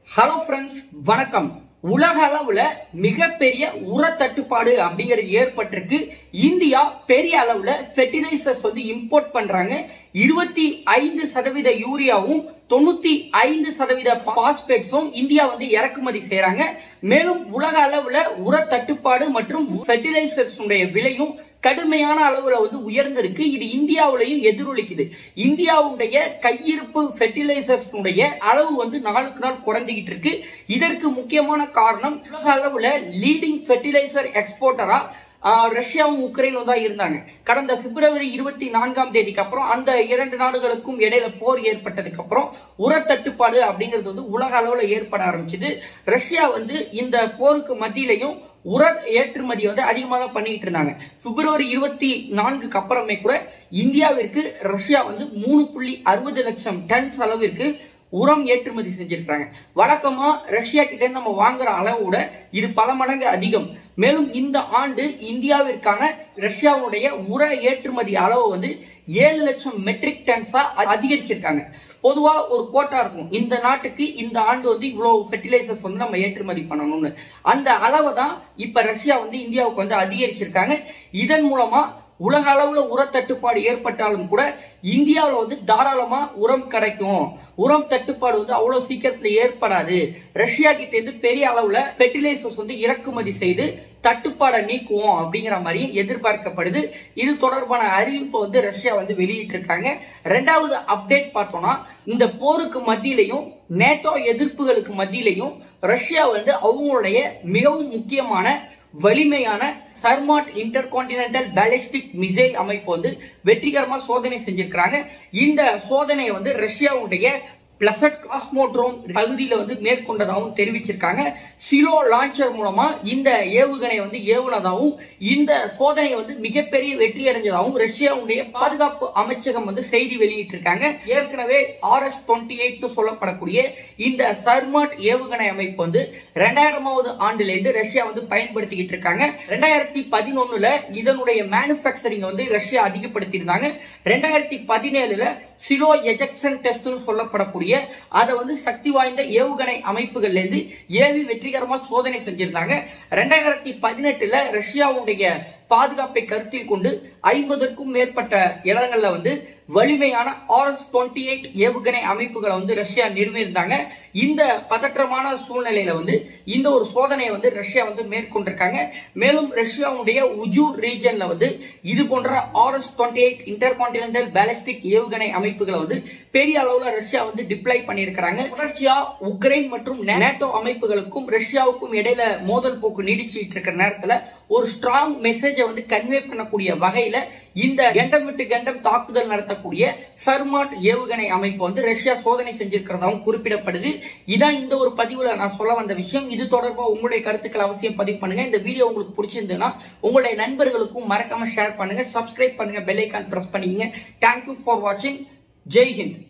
hello friends வணக்கம் உலக அளவுல மிகப்பெரிய உர தட்டுப்பாடு அப்படிங்கிறது ஏற்பட்டிருக்கு இந்தியா பெரிய அளவுல ஃபெர்டிலைசர்ஸ் வந்து இம்போர்ட் பண்றாங்க இருபத்தி ஐந்து சதவீத யூரியாவும் தொண்ணூத்தி ஐந்து சதவீத பாஸ்பேட்ஸும் இந்தியா வந்து இறக்குமதி செய்யறாங்க மேலும் உலக அளவுல உர தட்டுப்பாடு மற்றும் ஃபெர்டிலைசர்ஸ் விலையும் கடுமையான அளவுல வந்து உயர்ந்திருக்கு இது இந்தியாவிலையும் எதிரொலிக்குது இந்தியாவுடைய கையிருப்பு ஃபெர்டிலைசர்ஸ் அளவு வந்து நாளுக்கு நாள் குறைஞ்சிக்கிட்டு இருக்கு இதற்கு முக்கியமான காரணம் உலக அளவுல லீடிங் ஃபெர்டிலைசர் எக்ஸ்போர்ட்டரா ரஷ்யாவும் உக்ரைனும் தான் இருந்தாங்க கடந்த பிப்ரவரி இருபத்தி நான்காம் தேதிக்கு அப்புறம் அந்த இரண்டு நாடுகளுக்கும் இடையில போர் ஏற்பட்டதுக்கு அப்புறம் உர தட்டுப்பாடு அப்படிங்கிறது வந்து உலக அளவுல ஏற்பட ஆரம்பிச்சது ரஷ்யா வந்து இந்த போருக்கு மத்தியிலையும் உர ஏற்றுமதி வந்து அதிகமாக தான் பண்ணிட்டு இருந்தாங்க பிப்ரவரி இருபத்தி நான்குக்கு அப்புறமே கூட இந்தியாவிற்கு ரஷ்யா வந்து மூணு புள்ளி அறுபது லட்சம் டன்ஸ் அளவிற்கு உரம் ஏற்றுமதி செஞ்சிருக்காங்க வழக்கமா ரஷ்யா கிட்ட இருந்து நம்ம வாங்குற அளவோட இது பல மடங்கு அதிகம் மேலும் இந்த ஆண்டு இந்தியாவிற்கான ரஷ்யாவுடைய உர ஏற்றுமதி அளவு வந்து ஏழு லட்சம் மெட்ரிக் டன்ஸா அதிகரிச்சிருக்காங்க பொதுவா ஒரு கோட்டா இருக்கும் இந்த நாட்டுக்கு இந்த ஆண்டு வந்து இவ்வளவு ஃபெர்டிலைசர்ஸ் வந்து நம்ம ஏற்றுமதி பண்ணணும்னு அந்த அளவை தான் இப்ப ரஷ்யா வந்து இந்தியாவுக்கு வந்து அதிகரிச்சிருக்காங்க இதன் மூலமா உலக அளவுல உர தட்டுப்பாடு ஏற்பட்டாலும் கூட இந்தியாவில் வந்து தாராளமா உரம் கிடைக்கும் உரம் தட்டுப்பாடு வந்து அவ்வளவு சீக்கிரத்துல ஏற்படாது ரஷ்யா கிட்ட இருந்து பெரிய அளவுல ஃபெர்டிலைசர்ஸ் வந்து இறக்குமதி செய்து தட்டுப்பாடை நீக்குவோம் அப்படிங்கிற மாதிரி எதிர்பார்க்கப்படுது இது தொடர்பான அறிவிப்பை வந்து ரஷ்யா வந்து வெளியிட்டு இருக்காங்க ரெண்டாவது அப்டேட் பார்த்தோம்னா இந்த போருக்கு மத்தியிலையும் நேட்டோ எதிர்ப்புகளுக்கு மத்தியிலையும் ரஷ்யா வந்து அவங்களுடைய மிகவும் முக்கியமான வலிமையான Sarmat intercontinental ballistic missile அமைப்பு வந்து வெற்றிகரமா சோதனை செஞ்சிருக்கிறாங்க இந்த சோதனையை வந்து ரஷ்யாவுடைய பிளசட் காஸ்மோட்ரோம் பகுதியில வந்து மேற்கொண்டதாகவும் தெரிவிச்சிருக்காங்க சிலோ லான்ச்சர் மூலமா இந்த ஏவுகணை வந்து ஏவுனதாகவும் இந்த சோதனை வந்து மிகப்பெரிய வெற்றி அடைஞ்சதாகவும் ரஷ்யாவுடைய பாதுகாப்பு அமைச்சகம் வந்து செய்தி வெளியிட்டிருக்காங்க ஏற்கனவே ஆர் எஸ் டுவெண்ட்டி எயிட் சொல்லப்படக்கூடிய இந்த சர்மாட் ஏவுகணை அமைப்பு வந்து ரெண்டாயிரமாவது ஆண்டுல இருந்து ரஷ்யா வந்து பயன்படுத்திக்கிட்டு இருக்காங்க ரெண்டாயிரத்தி பதினொன்னுல இதனுடைய மேனுபேக்சரிங் வந்து ரஷ்யா அதிகப்படுத்தியிருந்தாங்க ரெண்டாயிரத்தி பதினேழுல சிலோ எஜெக்ஷன் டெஸ்ட் சொல்லப்படக்கூடிய அதை வந்து சக்தி வாய்ந்த ஏவுகணை அமைப்புகள்ல இருந்து ஏவி வெற்றிகரமா சோதனை செஞ்சிருந்தாங்க ரெண்டாயிரத்தி பதினெட்டுல ரஷ்யாவுடைய பாதுகாப்பை கருத்தில் கொண்டு ஐம்பதற்கும் மேற்பட்ட இடங்கள்ல வந்து வலிமையான ஆர்எஸ் டுவெண்ட்டி எயிட் ஏவுகணை அமைப்புகளை வந்து ரஷ்யா நிறுவியிருந்தாங்க இந்த பதற்றமான சூழ்நிலையில வந்து இந்த ஒரு சோதனையை வந்து ரஷ்யா வந்து மேற்கொண்டிருக்காங்க மேலும் ரஷ்யாவுடைய உஜூர் ரீஜன்ல வந்து இது போன்ற RS twenty eight intercontinental ballistic ஏவுகணை அமைப்புகளை வந்து பெரிய அளவுல ரஷ்யா வந்து டிப்ளை பண்ணியிருக்கிறாங்க ரஷ்யா உக்ரைன் மற்றும் நேட்டோ அமைப்புகளுக்கும் ரஷ்யாவுக்கும் இடையில மோதல் போக்கு நீடிச்சுட்டு இருக்கிற நேரத்துல ஒரு ஸ்ட்ராங் மெசேஜை வந்து கன்வே பண்ணக்கூடிய வகையில இந்த கண்டம் விட்டு கண்டம் தாக்குதல் நடத்தக்கூடிய சர்மாட் ஏவுகணை அமைப்பு வந்து ரஷ்யா சோதனை செஞ்சிருக்கிறதாவும் குறிப்பிடப்படுது இதான் இந்த ஒரு பதிவுல நான் சொல்ல வந்த விஷயம் இது தொடர்பா உங்களுடைய கருத்துக்கள் அவசியம் பதிவு பண்ணுங்க இந்த வீடியோ உங்களுக்கு பிடிச்சிருந்ததுன்னா உங்களுடைய நண்பர்களுக்கும் மறக்காம ஷேர் பண்ணுங்க சப்ஸ்கிரைப் பண்ணுங்க பெல் ஐக்கான் பிரஸ் பண்ணிக்கங்க தேங்க்யூ ஃபார் வாட்சிங் ஜெய் ஹிந்த்